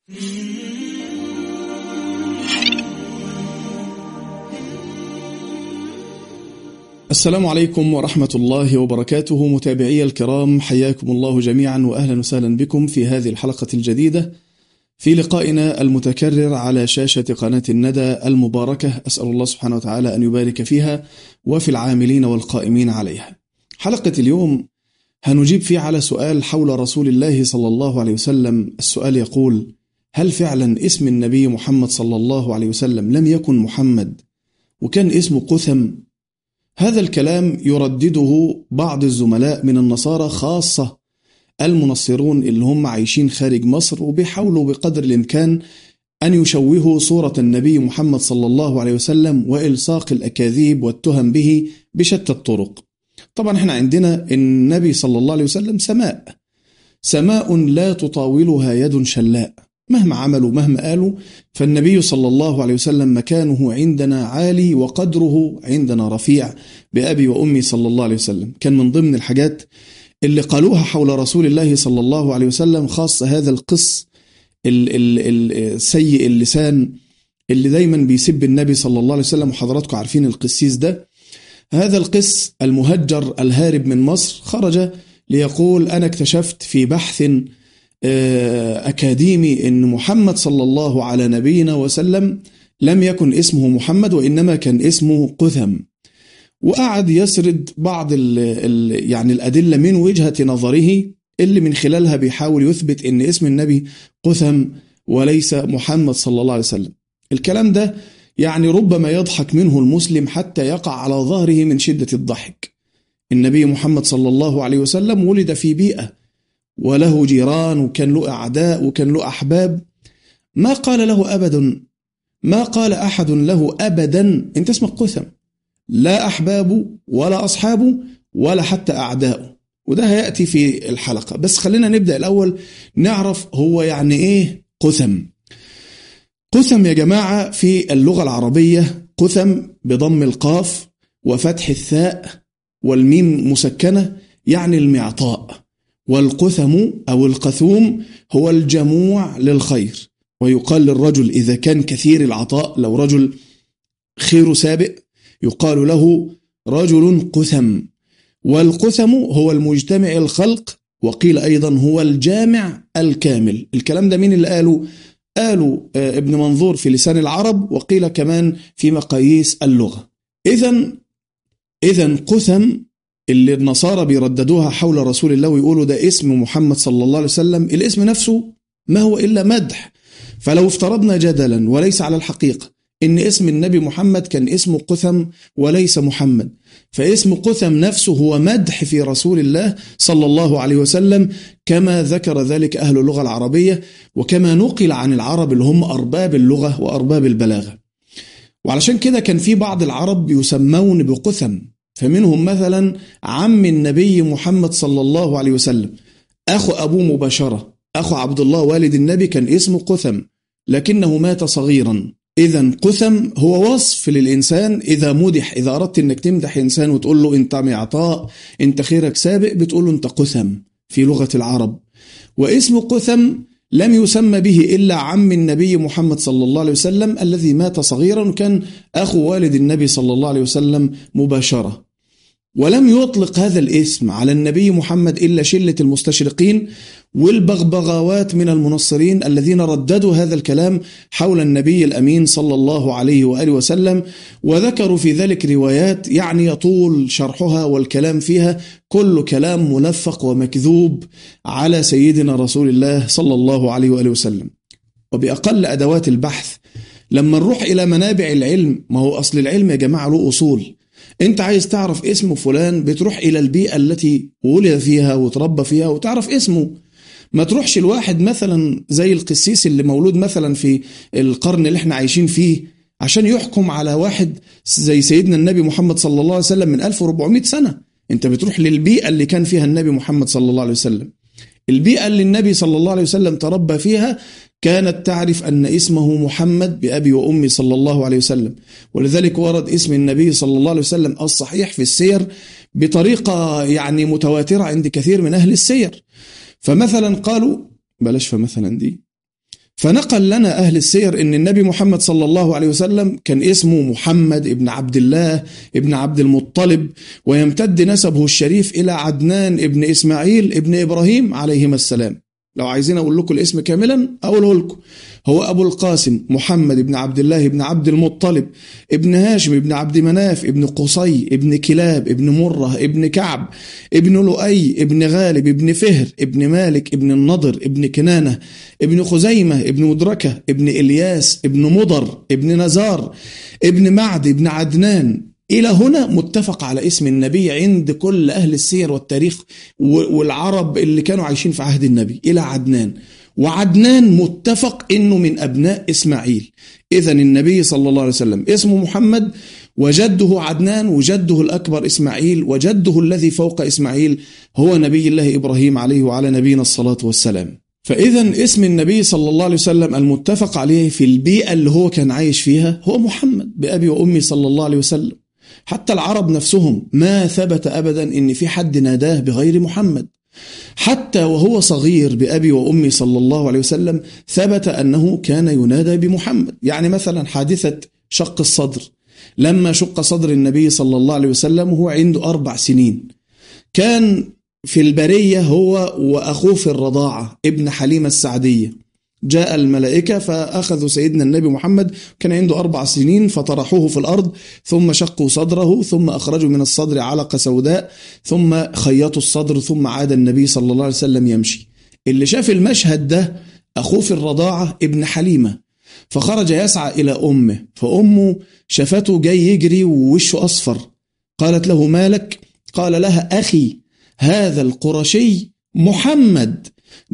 السلام عليكم ورحمة الله وبركاته متابعي الكرام حياكم الله جميعا وأهلا وسهلا بكم في هذه الحلقة الجديدة في لقائنا المتكرر على شاشة قناة الندى المباركة أسأل الله سبحانه وتعالى أن يبارك فيها وفي العاملين والقائمين عليها حلقة اليوم هنجيب فيه على سؤال حول رسول الله صلى الله عليه وسلم السؤال يقول هل فعلا اسم النبي محمد صلى الله عليه وسلم لم يكن محمد وكان اسمه قثم هذا الكلام يردده بعض الزملاء من النصارى خاصة المنصرون اللي هم عايشين خارج مصر وبيحاولوا بقدر الإمكان أن يشوهوا صورة النبي محمد صلى الله عليه وسلم وإلصاق الأكاذيب والتهم به بشتى الطرق طبعا احنا عندنا النبي صلى الله عليه وسلم سماء سماء لا تطاولها يد شلاء مهما عملوا مهما قالوا فالنبي صلى الله عليه وسلم مكانه عندنا عالي وقدره عندنا رفيع بأبي وأمي صلى الله عليه وسلم كان من ضمن الحاجات اللي قالوها حول رسول الله صلى الله عليه وسلم خاصة هذا القس السيء اللسان اللي دايما بيسب النبي صلى الله عليه وسلم وحضراتكم عارفين القسيس ده هذا القس المهجر الهارب من مصر خرج ليقول أنا اكتشفت في بحث أكاديمي أن محمد صلى الله على نبينا وسلم لم يكن اسمه محمد وإنما كان اسمه قثم وقعد يسرد بعض ال ال يعني الأدلة من وجهة نظره اللي من خلالها بيحاول يثبت أن اسم النبي قثم وليس محمد صلى الله عليه وسلم الكلام ده يعني ربما يضحك منه المسلم حتى يقع على ظهره من شدة الضحك النبي محمد صلى الله عليه وسلم ولد في بيئة وله جيران وكان له أعداء وكان له أحباب ما قال له أبدا ما قال أحد له أبدا أنت اسمك قثم لا أحبابه ولا أصحابه ولا حتى أعداؤه وده هيأتي في الحلقة بس خلينا نبدأ الأول نعرف هو يعني إيه قثم قثم يا جماعة في اللغة العربية قثم بضم القاف وفتح الثاء والميم مسكنة يعني المعطاء والقثم أو القثوم هو الجموع للخير ويقال للرجل إذا كان كثير العطاء لو رجل خير سابق يقال له رجل قثم والقثم هو المجتمع الخلق وقيل أيضا هو الجامع الكامل الكلام ده مين اللي قاله قالوا ابن منظور في لسان العرب وقيل كمان في مقاييس اللغة إذا إذا قثم اللي النصارى بيرددوها حول رسول الله ويقولوا ده اسم محمد صلى الله عليه وسلم الاسم نفسه ما هو إلا مدح فلو افترضنا جدلا وليس على الحقيقة إن اسم النبي محمد كان اسمه قثم وليس محمد فاسم قثم نفسه هو مدح في رسول الله صلى الله عليه وسلم كما ذكر ذلك أهل اللغة العربية وكما نقل عن العرب اللي هم أرباب اللغة وأرباب البلاغة وعلشان كده كان في بعض العرب يسمون بقثم فمنهم مثلا عم النبي محمد صلى الله عليه وسلم أخو أبوه مباشرة أخو عبد الله والد النبي كان اسمه قثم لكنه مات صغيرا إذا قثم هو وصف للإنسان إذا مدح إذا أردت أنك تمدح إنسان وتقول له أنت معطاء أنت خيرك سابق بتقول له أنت قثم في لغة العرب واسم قثم لم يسمى به إلا عم النبي محمد صلى الله عليه وسلم الذي مات صغيرا وكان أخو والد النبي صلى الله عليه وسلم مباشرة ولم يطلق هذا الاسم على النبي محمد إلا شلة المستشرقين والبغبغاوات من المنصرين الذين رددوا هذا الكلام حول النبي الأمين صلى الله عليه وآله وسلم وذكروا في ذلك روايات يعني يطول شرحها والكلام فيها كل كلام ملفق ومكذوب على سيدنا رسول الله صلى الله عليه وآله وسلم وبأقل أدوات البحث لما نروح إلى منابع العلم ما هو أصل العلم يا جماعة له أصول انت عايز تعرف اسم فلان بتروح الى البيئة التي ولد فيها وتربى فيها وتعرف اسمه ما تروحش الواحد مثلا زي القسيس اللي مولود مثلا في القرن اللي احنا عايشين فيه عشان يحكم على واحد زي سيدنا النبي محمد صلى الله عليه وسلم من 1400 سنة انت بتروح للبيئة اللي كان فيها النبي محمد صلى الله عليه وسلم البيئة اللي النبي صلى الله عليه وسلم تربى فيها كانت تعرف أن اسمه محمد بأبي وأمي صلى الله عليه وسلم ولذلك ورد اسم النبي صلى الله عليه وسلم الصحيح في السير بطريقة يعني متواترة عند كثير من أهل السير فمثلا قالوا بلاش فمثلا دي فنقل لنا أهل السير أن النبي محمد صلى الله عليه وسلم كان اسمه محمد ابن عبد الله ابن عبد المطلب ويمتد نسبه الشريف إلى عدنان ابن إسماعيل ابن إبراهيم عليهما السلام لو عايزين أقول لكم الاسم كاملا أقوله لكم هو أبو القاسم محمد بن عبد الله بن عبد المطلب ابن هاشم بن عبد مناف ابن قصي ابن كلاب ابن مرة ابن كعب ابن لؤي ابن غالب ابن فهر ابن مالك ابن النضر ابن كنانة ابن خزيمة ابن مدركة ابن إلياس ابن مضر ابن نزار ابن معد ابن عدنان إلى هنا متفق على اسم النبي عند كل أهل السير والتاريخ والعرب اللي كانوا عايشين في عهد النبي إلى عدنان وعدنان متفق انه من ابناء اسماعيل اذا النبي صلى الله عليه وسلم اسمه محمد وجده عدنان وجده الاكبر اسماعيل وجده الذي فوق اسماعيل هو نبي الله ابراهيم عليه وعلى نبينا الصلاه والسلام فاذا اسم النبي صلى الله عليه وسلم المتفق عليه في البيئه اللي هو كان عايش فيها هو محمد بابي وامي صلى الله عليه وسلم حتى العرب نفسهم ما ثبت ابدا ان في حد ناداه بغير محمد حتى وهو صغير بأبي وأمي صلى الله عليه وسلم ثبت أنه كان ينادى بمحمد يعني مثلا حادثة شق الصدر لما شق صدر النبي صلى الله عليه وسلم وهو عنده أربع سنين كان في البرية هو وأخوه في الرضاعة ابن حليمة السعدية جاء الملائكة فأخذوا سيدنا النبي محمد كان عنده أربع سنين فطرحوه في الأرض ثم شقوا صدره ثم أخرجوا من الصدر علقة سوداء ثم خيطوا الصدر ثم عاد النبي صلى الله عليه وسلم يمشي اللي شاف المشهد ده أخوه في الرضاعة ابن حليمة فخرج يسعى إلى أمه فأمه شافته جاي يجري ووشه أصفر قالت له مالك قال لها أخي هذا القرشي محمد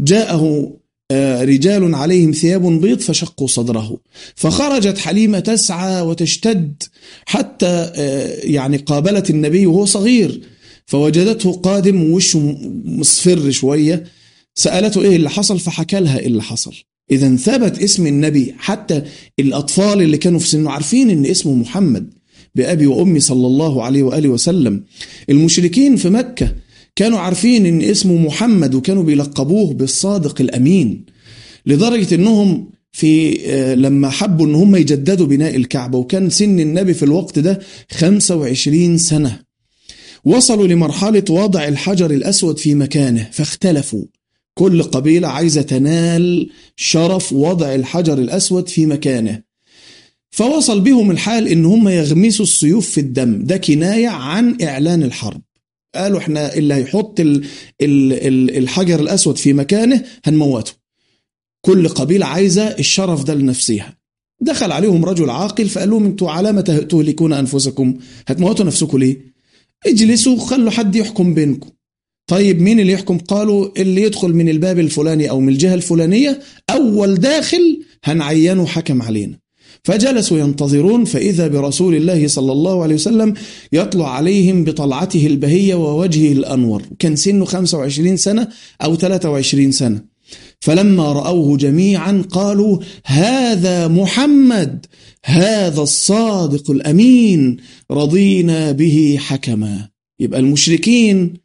جاءه آه، رجال عليهم ثياب بيض فشقوا صدره فخرجت حليمة تسعى وتشتد حتى آه، يعني قابلت النبي وهو صغير فوجدته قادم وشه مصفر شوية سألته إيه اللي حصل فحكى لها إيه اللي حصل إذا ثبت اسم النبي حتى الأطفال اللي كانوا في سنه عارفين إن اسمه محمد بأبي وأمي صلى الله عليه وآله وسلم المشركين في مكة كانوا عارفين ان اسمه محمد وكانوا بيلقبوه بالصادق الامين لدرجه انهم في آه، لما حبوا ان هم يجددوا بناء الكعبه وكان سن النبي في الوقت ده 25 سنه وصلوا لمرحله وضع الحجر الاسود في مكانه فاختلفوا كل قبيله عايزه تنال شرف وضع الحجر الاسود في مكانه فوصل بهم الحال ان هم يغمسوا السيوف في الدم ده كنايه عن اعلان الحرب قالوا احنا اللي هيحط ال ال ال الحجر الاسود في مكانه هنموته كل قبيله عايزه الشرف ده لنفسها دخل عليهم رجل عاقل فقال لهم انتوا علامه تهلكون انفسكم هتموتوا نفسكم ليه اجلسوا خلوا حد يحكم بينكم طيب مين اللي يحكم قالوا اللي يدخل من الباب الفلاني او من الجهه الفلانيه اول داخل هنعينه حكم علينا فجلسوا ينتظرون فإذا برسول الله صلى الله عليه وسلم يطلع عليهم بطلعته البهية ووجهه الأنور كان سنه 25 سنة أو 23 سنة فلما رأوه جميعا قالوا هذا محمد هذا الصادق الأمين رضينا به حكما يبقى المشركين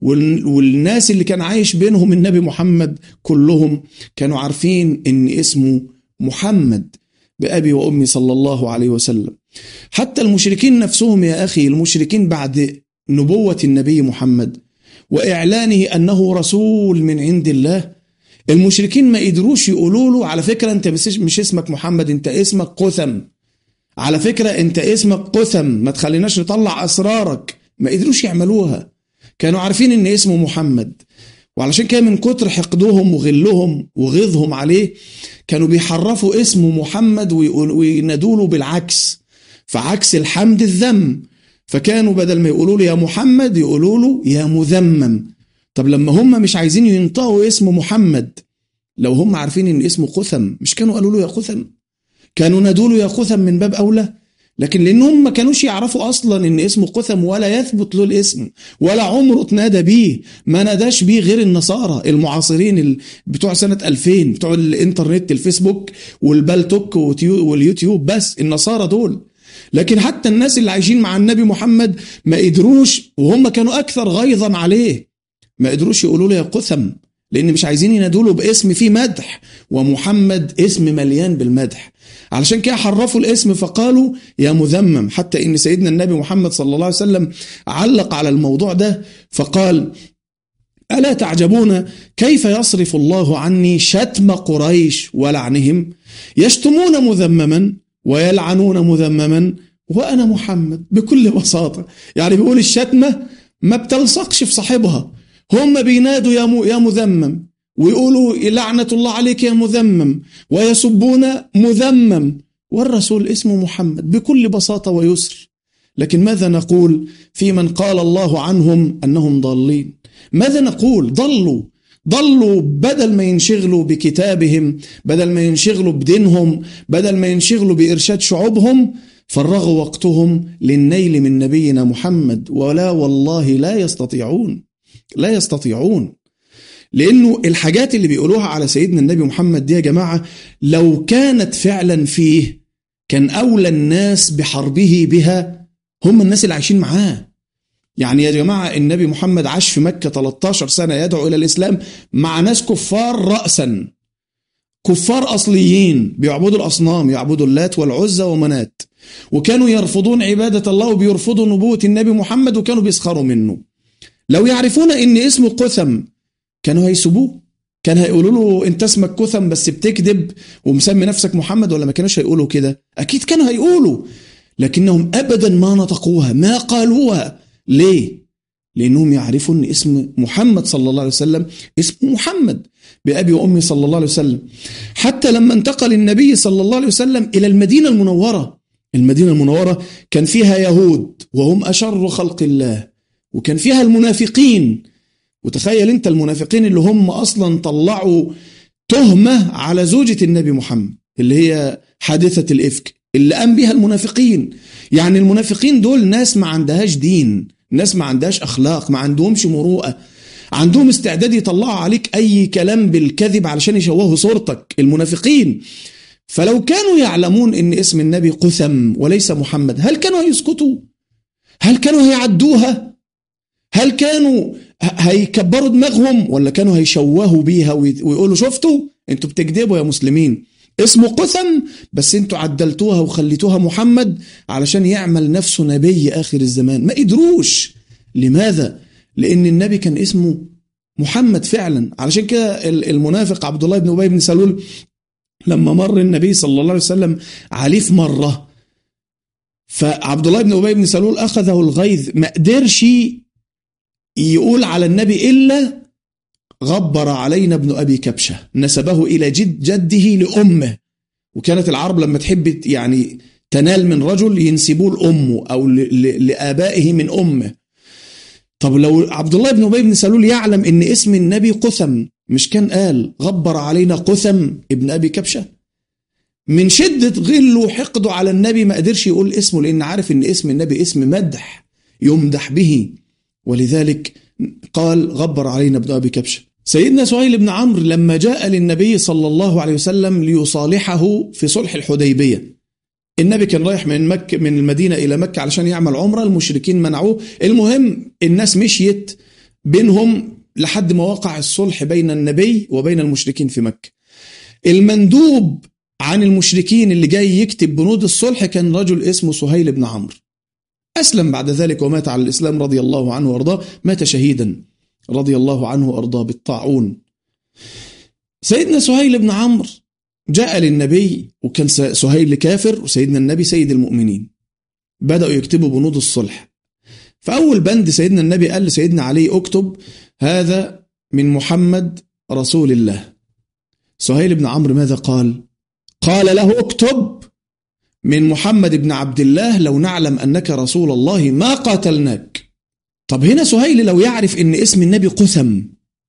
والناس اللي كان عايش بينهم النبي محمد كلهم كانوا عارفين ان اسمه محمد بأبي وأمي صلى الله عليه وسلم حتى المشركين نفسهم يا أخي المشركين بعد نبوة النبي محمد وإعلانه أنه رسول من عند الله المشركين ما قدروش يقولوا له على فكرة أنت مش اسمك محمد أنت اسمك قثم على فكرة أنت اسمك قثم ما تخليناش نطلع أسرارك ما قدروش يعملوها كانوا عارفين أن اسمه محمد وعلشان كده من كتر حقدهم وغلهم وغيظهم عليه كانوا بيحرفوا اسمه محمد وينادوا له بالعكس فعكس الحمد الذم فكانوا بدل ما يقولوا له يا محمد يقولوا له يا مذمم طب لما هم مش عايزين ينطقوا اسم محمد لو هم عارفين ان اسمه قثم مش كانوا قالوا له يا قثم كانوا نادوا له يا قثم من باب اولى لكن لانهم ما كانوش يعرفوا اصلا ان اسمه قثم ولا يثبت له الاسم ولا عمره اتنادى بيه ما ناداش بيه غير النصارى المعاصرين بتوع سنه 2000 بتوع الانترنت الفيسبوك والبالتوك واليوتيوب بس النصارى دول لكن حتى الناس اللي عايشين مع النبي محمد ما قدروش وهم كانوا اكثر غيظا عليه ما قدروش يقولوا له يا قثم لان مش عايزين ينادوله باسم فيه مدح ومحمد اسم مليان بالمدح علشان كده حرفوا الاسم فقالوا يا مذمم حتى ان سيدنا النبي محمد صلى الله عليه وسلم علق على الموضوع ده فقال ألا تعجبون كيف يصرف الله عني شتم قريش ولعنهم يشتمون مذمما ويلعنون مذمما وأنا محمد بكل بساطة يعني بيقول الشتمة ما بتلصقش في صاحبها هم بينادوا يا يا مذمم ويقولوا لعنة الله عليك يا مذمم ويسبون مذمم والرسول اسمه محمد بكل بساطة ويسر لكن ماذا نقول في من قال الله عنهم أنهم ضالين ماذا نقول ضلوا ضلوا بدل ما ينشغلوا بكتابهم بدل ما ينشغلوا بدينهم بدل ما ينشغلوا بإرشاد شعوبهم فرغوا وقتهم للنيل من نبينا محمد ولا والله لا يستطيعون لا يستطيعون لأنه الحاجات اللي بيقولوها على سيدنا النبي محمد دي يا جماعة لو كانت فعلا فيه كان أولى الناس بحربه بها هم الناس اللي عايشين معاه يعني يا جماعة النبي محمد عاش في مكة 13 سنة يدعو إلى الإسلام مع ناس كفار رأسا كفار أصليين بيعبدوا الأصنام يعبدوا اللات والعزى ومنات وكانوا يرفضون عبادة الله وبيرفضوا نبوة النبي محمد وكانوا بيسخروا منه لو يعرفون ان اسمه قثم كانوا هيسبوه كان هيقولوا له انت اسمك كثم بس بتكذب ومسمي نفسك محمد ولا ما كانوش هيقولوا كده اكيد كانوا هيقولوا لكنهم ابدا ما نطقوها ما قالوها ليه لانهم يعرفوا ان اسم محمد صلى الله عليه وسلم اسمه محمد بابي وامي صلى الله عليه وسلم حتى لما انتقل النبي صلى الله عليه وسلم الى المدينه المنوره المدينه المنوره كان فيها يهود وهم اشر خلق الله وكان فيها المنافقين وتخيل انت المنافقين اللي هم اصلا طلعوا تهمه على زوجة النبي محمد اللي هي حادثة الإفك اللي قام بها المنافقين يعني المنافقين دول ناس ما عندهاش دين ناس ما عندهاش أخلاق ما عندهمش مروءة عندهم استعداد يطلعوا عليك أي كلام بالكذب علشان يشوهوا صورتك المنافقين فلو كانوا يعلمون ان اسم النبي قثم وليس محمد هل كانوا هيسكتوا هل كانوا هيعدوها هل كانوا هيكبروا دماغهم ولا كانوا هيشوهوا بيها ويقولوا شفتوا انتوا بتكذبوا يا مسلمين اسمه قثم بس انتوا عدلتوها وخليتوها محمد علشان يعمل نفسه نبي اخر الزمان ما قدروش لماذا لان النبي كان اسمه محمد فعلا علشان كده المنافق عبد الله بن ابي بن سلول لما مر النبي صلى الله عليه وسلم عليه في مره فعبد الله بن ابي بن سلول اخذه الغيظ ما قدرش يقول على النبي إلا غبر علينا ابن أبي كبشة نسبه إلى جد جده لأمه وكانت العرب لما تحب يعني تنال من رجل ينسبوه لأمه أو لآبائه من أمه طب لو عبد الله بن أبي بن سلول يعلم إن اسم النبي قثم مش كان قال غبر علينا قثم ابن أبي كبشة من شدة غله وحقده على النبي ما قدرش يقول اسمه لأن عارف إن اسم النبي اسم مدح يمدح به ولذلك قال غبر علينا ابن أبي كبشة سيدنا سهيل بن عمرو لما جاء للنبي صلى الله عليه وسلم ليصالحه في صلح الحديبية النبي كان رايح من مكة من المدينة إلى مكة علشان يعمل عمرة المشركين منعوه المهم الناس مشيت بينهم لحد ما وقع الصلح بين النبي وبين المشركين في مكة المندوب عن المشركين اللي جاي يكتب بنود الصلح كان رجل اسمه سهيل بن عمرو أسلم بعد ذلك ومات على الإسلام رضي الله عنه وأرضاه مات شهيدا رضي الله عنه وأرضاه بالطاعون سيدنا سهيل بن عمرو جاء للنبي وكان سهيل كافر وسيدنا النبي سيد المؤمنين بدأوا يكتبوا بنود الصلح فأول بند سيدنا النبي قال لسيدنا علي اكتب هذا من محمد رسول الله سهيل بن عمرو ماذا قال قال له اكتب من محمد بن عبد الله لو نعلم أنك رسول الله ما قاتلناك طب هنا سهيل لو يعرف ان اسم النبي قثم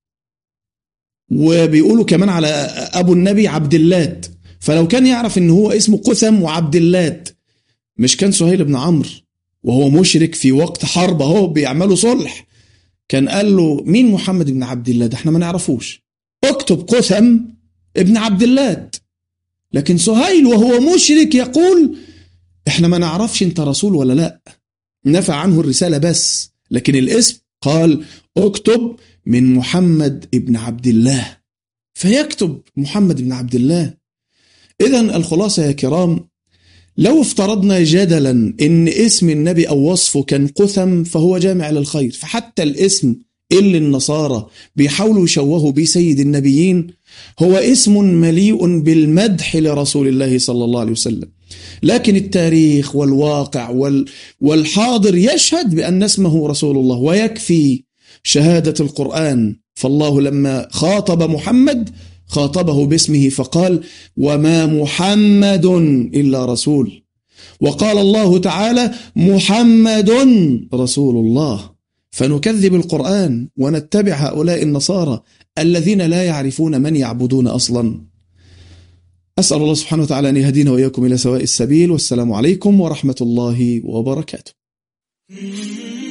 وبيقولوا كمان على ابو النبي عبد اللات فلو كان يعرف ان هو اسمه قثم وعبد اللات مش كان سهيل بن عمرو وهو مشرك في وقت حرب اهو بيعملوا صلح كان قال له مين محمد بن عبد الله ده احنا ما نعرفوش اكتب قثم ابن عبد اللات لكن سهيل وهو مشرك يقول احنا ما نعرفش انت رسول ولا لا نفى عنه الرسالة بس لكن الاسم قال اكتب من محمد ابن عبد الله فيكتب محمد بن عبد الله إذا الخلاصة يا كرام لو افترضنا جدلا ان اسم النبي او وصفه كان قثم فهو جامع للخير فحتى الاسم اللي النصارى بيحاولوا يشوهوا بيه سيد النبيين هو اسم مليء بالمدح لرسول الله صلى الله عليه وسلم لكن التاريخ والواقع وال والحاضر يشهد بأن اسمه رسول الله ويكفي شهادة القرآن فالله لما خاطب محمد خاطبه باسمه فقال وما محمد إلا رسول وقال الله تعالى محمد رسول الله فنكذب القرآن ونتبع هؤلاء النصارى الذين لا يعرفون من يعبدون أصلا أسأل الله سبحانه وتعالى أن يهدينا وإياكم إلى سواء السبيل والسلام عليكم ورحمة الله وبركاته